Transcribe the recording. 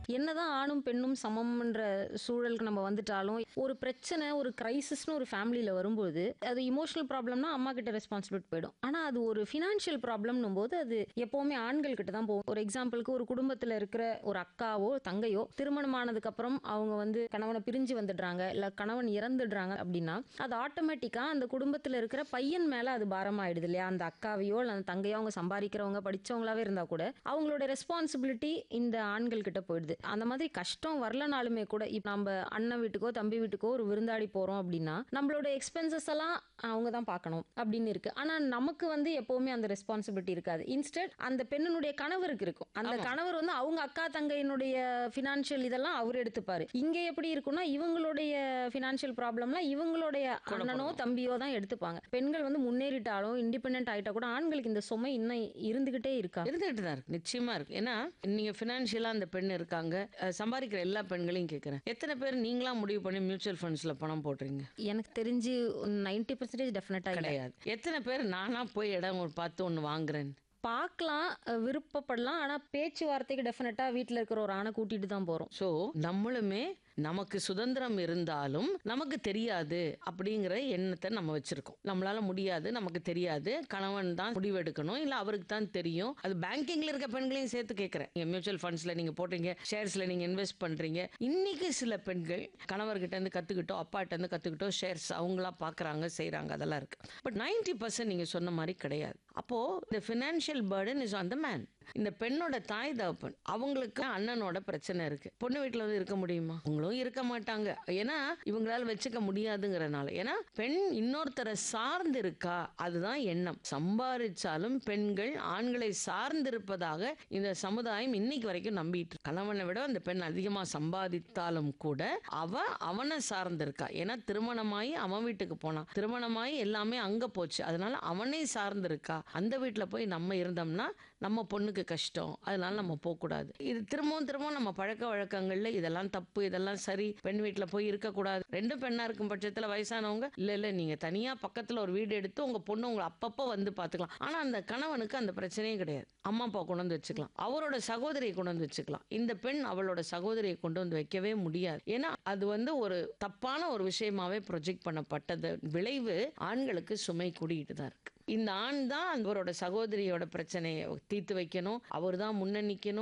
என்னதான் ஆணும் பெண்ணும் சமம்ன்ற சூழலுக்கு நம்ம வந்துட்டாலும் ஒரு பிரச்சனை ஒரு கிரைசிஸ்னு ஒரு ஃபேமிலியில் வரும்போது அது இமோஷனல் ப்ராப்ளம்னா அம்மா கிட்ட ரெஸ்பான்சிபிலிட்டி போயிடும் ஆனால் அது ஒரு ஃபினான்ஷியல் ப்ராப்ளம்னும் போது அது எப்போவுமே ஆண்கள் கிட்ட தான் போகும் ஒரு எக்ஸாம்பிளுக்கு ஒரு குடும்பத்தில் இருக்கிற ஒரு அக்காவோ தங்கையோ திருமணம் ஆனதுக்கு அப்புறம் அவங்க வந்து கணவனை பிரிஞ்சு வந்துடுறாங்க இல்லை கணவன் இறந்துடுறாங்க அப்படின்னா அது ஆட்டோமேட்டிக்காக அந்த குடும்பத்தில் இருக்கிற பையன் மேலே அது பாரமாயிடுது இல்லையா அந்த அக்காவையோ இல்லை அந்த தங்கையோ அவங்க சம்பாதிக்கிறவங்க படிச்சவங்களாவே இருந்தால் கூட அவங்களோட ரெஸ்பான்சிபிலிட்டி இந்த ஆண்கள் கிட்ட போயிடுது அந்த மாதிரி கஷ்டம் வரலனாலுமே கூட இப்போ நம்ம அண்ணன் வீட்டுக்கோ தம்பி வீட்டுக்கோ ஒரு விருந்தாடி போகிறோம் அப்படின்னா நம்மளோட எக்ஸ்பென்சஸ் எல்லாம் அவங்க தான் பார்க்கணும் அப்படின்னு இருக்கு ஆனால் நமக்கு வந்து எப்போவுமே அந்த ரெஸ்பான்சிபிலிட்டி இருக்காது இன்ஸ்டெட் அந்த பெண்ணினுடைய கணவருக்கு இருக்கும் அந்த கணவர் வந்து அவங்க அக்கா தங்கையினுடைய ஃபினான்ஷியல் இதெல்லாம் அவர் எடுத்துப்பாரு இங்க எப்படி இருக்கும்னா இவங்களுடைய ஃபினான்ஷியல் ப்ராப்ளம்லாம் இவங்களுடைய அண்ணனோ தம்பியோ தான் எடுத்துப்பாங்க பெண்கள் வந்து முன்னேறிட்டாலும் இண்டிபெண்ட் ஆயிட்டா கூட ஆண்களுக்கு இந்த சுமை இன்னும் இருந்துகிட்டே இருக்கா இருந்துகிட்டு தான் இருக்கு நிச்சயமா இருக்கு ஏன்னா நீங்க ஃபினான்ஷியலா அந்த பெண் இருக்காங்க அஹ் சம்பாதிக்கிற எல்லா பெண்களையும் கேட்கறேன் எத்தனை பேர் நீங்களா முடிவு பண்ணி மியூச்சுவல் ஃபண்ட்ஸ்ல பணம் போடுறீங்க எனக்கு தெரிஞ்சு நைன்டி பர்சன்டேஜ் டெஃபினட்டா இல்லை கிடையாது எத்தனை பேர் நானா போய் இடம் ஒரு பார்த்து ஒன்று வாங்குறேன் பார்க்கலாம் அஹ் விருப்பப்படலாம் ஆனா பேச்சுவார்த்தைக்கு டெஃபினட்டா வீட்டில் இருக்கிற ஒரு ஆணை கூட்டிட்டு தான் போறோம் ஸோ நம்மளுமே நமக்கு சுதந்திரம் இருந்தாலும் நமக்கு தெரியாது அப்படிங்கிற எண்ணத்தை நம்ம வச்சிருக்கோம் நம்மளால முடியாது நமக்கு தெரியாது கணவன் தான் முடிவெடுக்கணும் இல்லை அவருக்கு தான் தெரியும் அது பேங்கிங்ல இருக்க பெண்களையும் சேர்த்து கேட்குறேன் நீங்கள் மியூச்சுவல் ஃபண்ட்ஸ்ல நீங்க போட்டீங்க ஷேர்ஸ்ல நீங்க இன்வெஸ்ட் பண்றீங்க இன்னைக்கு சில பெண்கள் கணவர்கிட்ட இருந்து கத்துக்கிட்டோ அப்பாட்ட இருந்து கத்துக்கிட்டோ ஷேர்ஸ் அவங்களா பார்க்கறாங்க செய்றாங்க அதெல்லாம் இருக்கு பட் நைன்டி பர்சன்ட் நீங்க சொன்ன மாதிரி கிடையாது அப்போ இந்த financial burden is on the man இந்த பெண்ணோட தாய் தகப்பன் அவங்களுக்கு அண்ணனோட பிரச்சனை இருக்கு பொண்ணு வீட்டில் வந்து இருக்க முடியுமா அவங்களும் இருக்க மாட்டாங்க ஏன்னா இவங்களால வச்சுக்க முடியாதுங்கிறனால ஏன்னா பெண் இன்னொருத்தரை சார்ந்து இருக்கா அதுதான் எண்ணம் சம்பாதிச்சாலும் பெண்கள் ஆண்களை சார்ந்திருப்பதாக இந்த சமுதாயம் இன்னைக்கு வரைக்கும் நம்பிட்டு இருக்கு. கணவனை விட அந்த பெண் அதிகமாக சம்பாதித்தாலும் கூட அவ அவனை சார்ந்திருக்கா ஏன்னா திருமணமாயி அவன் வீட்டுக்கு போனான் திருமணமாயி எல்லாமே அங்க போச்சு அதனால அவனை சார்ந்திருக்கா அந்த வீட்டில் போய் நம்ம இருந்தோம்னா நம்ம பொண்ணுக்கு கஷ்டம் அதனால நம்ம போகக்கூடாது இது திரும்பவும் திரும்பவும் நம்ம பழக்க வழக்கங்கள்ல இதெல்லாம் தப்பு இதெல்லாம் சரி பெண் வீட்டில் போய் இருக்கக்கூடாது ரெண்டும் பெண்ணா இருக்கும் பட்சத்தில் வயசானவங்க இல்ல இல்ல நீங்க தனியா பக்கத்துல ஒரு வீடு எடுத்து உங்க பொண்ணு உங்களை அப்பப்போ வந்து பார்த்துக்கலாம் ஆனா அந்த கணவனுக்கு அந்த பிரச்சனையே கிடையாது அம்மா அப்பா கொண்டு வந்து வச்சுக்கலாம் அவரோட சகோதரியை கொண்டு வந்து வச்சுக்கலாம் இந்த பெண் அவளோட சகோதரியை கொண்டு வந்து வைக்கவே முடியாது ஏன்னா அது வந்து ஒரு தப்பான ஒரு விஷயமாவே ப்ரொஜெக்ட் பண்ணப்பட்டது விளைவு ஆண்களுக்கு சுமை கூடிட்டு தான் இருக்கு இந்த ஆண் தான் அவரோட சகோதரியோட பிரச்சனையை தீர்த்து வைக்கணும் அவர் தான் முன்ன நிக்கணும்